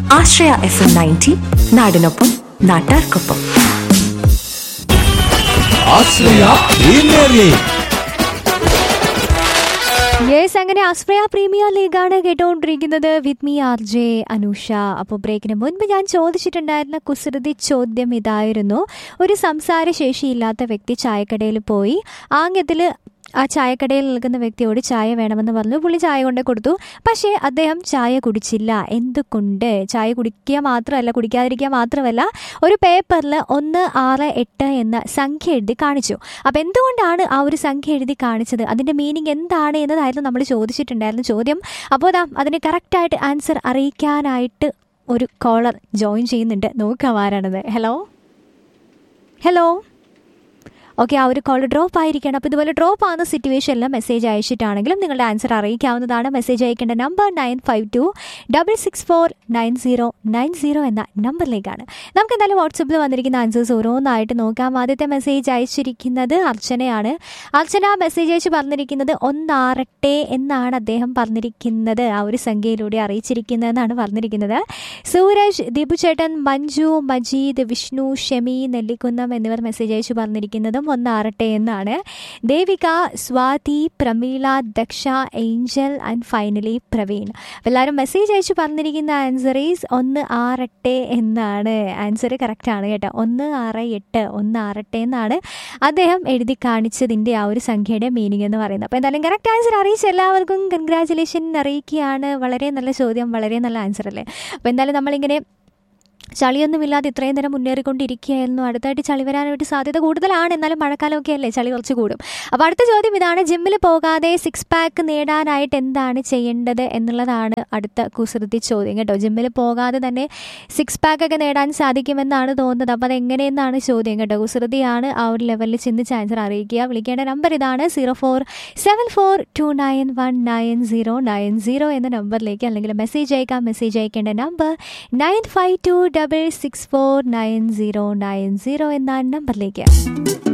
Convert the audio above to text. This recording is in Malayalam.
ആശ്രയ എഫ് എം നയൻറ്റി നാടിനൊപ്പം നാട്ടാർക്കൊപ്പം ആശ്രയ പ്രീമിയർ ലീഗ് യെസ് അങ്ങനെ ആസ്പ്രയ പ്രീമിയർ ലീഗാണ് കേട്ടുകൊണ്ടിരിക്കുന്നത് with me R J Anusha അപ്പോൾ ബ്രേക്കിന് മുൻപ് ഞാൻ ചോദിച്ചിട്ടുണ്ടായിരുന്ന കുസൃതി ചോദ്യം ഇതായിരുന്നു ഒരു സംസാര ശേഷിയില്ലാത്ത വ്യക്തി ചായക്കടയിൽ പോയി ആംഗ്യത്തിൽ ആ ചായക്കടയിൽ നിൽക്കുന്ന വ്യക്തിയോട് ചായ വേണമെന്ന് പറഞ്ഞു പുള്ളി ചായ കൊണ്ട് കൊടുത്തു പക്ഷേ അദ്ദേഹം ചായ കുടിച്ചില്ല എന്തുകൊണ്ട് ചായ കുടിക്കുക മാത്രമല്ല കുടിക്കാതിരിക്കുക മാത്രമല്ല ഒരു പേപ്പറിൽ ഒന്ന് ആറ് എട്ട് എന്ന സംഖ്യ എഴുതി കാണിച്ചു അപ്പോൾ എന്തുകൊണ്ടാണ് ആ ഒരു സംഖ്യ എഴുതി കാണിച്ചത് അതിൻ്റെ മീനിങ് എന്താണ് എന്നതായിരുന്നു നമ്മൾ ചോദിച്ചിട്ടുണ്ടായിരുന്നു ചോദ്യം അപ്പോൾ അതാ അതിന് കറക്റ്റായിട്ട് ആൻസർ അറിയിക്കാനായിട്ട് ഒരു കോളർ ജോയിൻ ചെയ്യുന്നുണ്ട് നോക്കാം ആരാണത് ഹലോ ഹലോ ഓക്കെ ആ ഒരു കോൾ ഡ്രോപ്പ് ആയിരിക്കണം അപ്പോൾ ഇതുപോലെ ഡ്രോപ്പ് ആവുന്ന സിറ്റുവേഷനിൽ മെസ്സേജ് അയച്ചിട്ടാണെങ്കിലും നിങ്ങളുടെ ആൻസർ അറിയിക്കാവുന്നതാണ് മെസ്സേജ് അയക്കേണ്ട number nine five two double six four nine zero nine zero എന്ന നമ്പറിലേക്കാണ് നമുക്ക് എന്തായാലും വാട്സപ്പിൽ വന്നിരിക്കുന്ന ആൻസേഴ്സ് ഓരോന്നായിട്ട് നോക്കാം ആദ്യത്തെ മെസ്സേജ് അയച്ചിരിക്കുന്നത് അർച്ചനയാണ് അർച്ചന മെസ്സേജ് അയച്ച് പറഞ്ഞിരിക്കുന്നത് ഒന്നാറട്ടെ എന്നാണ് അദ്ദേഹം പറഞ്ഞിരിക്കുന്നത് ആ ഒരു സംഖ്യയിലൂടെ അറിയിച്ചിരിക്കുന്നതെന്നാണ് പറഞ്ഞിരിക്കുന്നത് സൂരജ് ദീപു ചേട്ടൻ മഞ്ജു മജീദ് വിഷ്ണു ഷെമി നെല്ലിക്കുന്നം എന്നിവർ മെസ്സേജ് അയച്ച് പറഞ്ഞിരിക്കുന്നതും ഒന്നാറട്ടെ എന്നാണ് Devika Swathi Prameela Daksha angel and finally Praveen എല്ലാവരും മെസ്സേജ് അയച്ച് പറഞ്ഞിരിക്കുന്ന ആൻസർ ഈസ് ഒന്ന് ആറട്ടെ എന്നാണ് ആൻസർ കറക്റ്റാണ് കേട്ടോ ഒന്ന് ആറ് എട്ട് ഒന്ന് ആറട്ടെ എന്നാണ് അദ്ദേഹം എഴുതി കാണിച്ചതിൻ്റെ ആ ഒരു സംഖ്യയുടെ മീനിങ് എന്ന് പറയുന്നത് അപ്പോൾ എന്തായാലും കറക്റ്റ് ആൻസർ അറിയിച്ച എല്ലാവർക്കും കൺഗ്രാചുലേഷൻ അറിയിക്കുകയാണ് വളരെ നല്ല ചോദ്യം വളരെ നല്ല ആൻസർ അല്ലേ അപ്പോൾ എന്തായാലും നമ്മളിങ്ങനെ ചളിയൊന്നുമില്ലാതെ ഇത്രയും നേരം മുന്നേറിക്കൊണ്ടിരിക്കുകയായിരുന്നു അടുത്തായിട്ട് ചളി വരാനായിട്ട് സാധ്യത കൂടുതലാണ് എന്നാലും മഴക്കാലമൊക്കെ അല്ലേ ചളി കുറച്ച് കൂടും അപ്പോൾ അടുത്ത ചോദ്യം ഇതാണ് ജിമ്മിൽ പോകാതെ സിക്സ് പാക്ക് നേടാനായിട്ട് എന്താണ് ചെയ്യേണ്ടത് എന്നുള്ളതാണ് അടുത്ത കുസൃതി ചോദ്യം കേട്ടോ ജിമ്മിൽ പോകാതെ തന്നെ സിക്സ് പാക്ക് ഒക്കെ നേടാൻ സാധിക്കുമെന്നാണ് തോന്നുന്നത് അപ്പോൾ അതെങ്ങനെയെന്നാണ് ചോദ്യം കേട്ടോ കുസൃതിയാണ് ആ ഒരു ലെവലിൽ ചിന്തിച്ച് ആൻസർ അറിയിക്കുക വിളിക്കേണ്ട നമ്പർ ഇതാണ് zero four seven four two nine one nine zero nine zero എന്ന നമ്പറിലേക്ക് അല്ലെങ്കിൽ മെസ്സേജ് അയക്കാം മെസ്സേജ് അയക്കേണ്ട number nine five two double six four nine zero nine zero എന്ന നമ്പറിലേക്ക്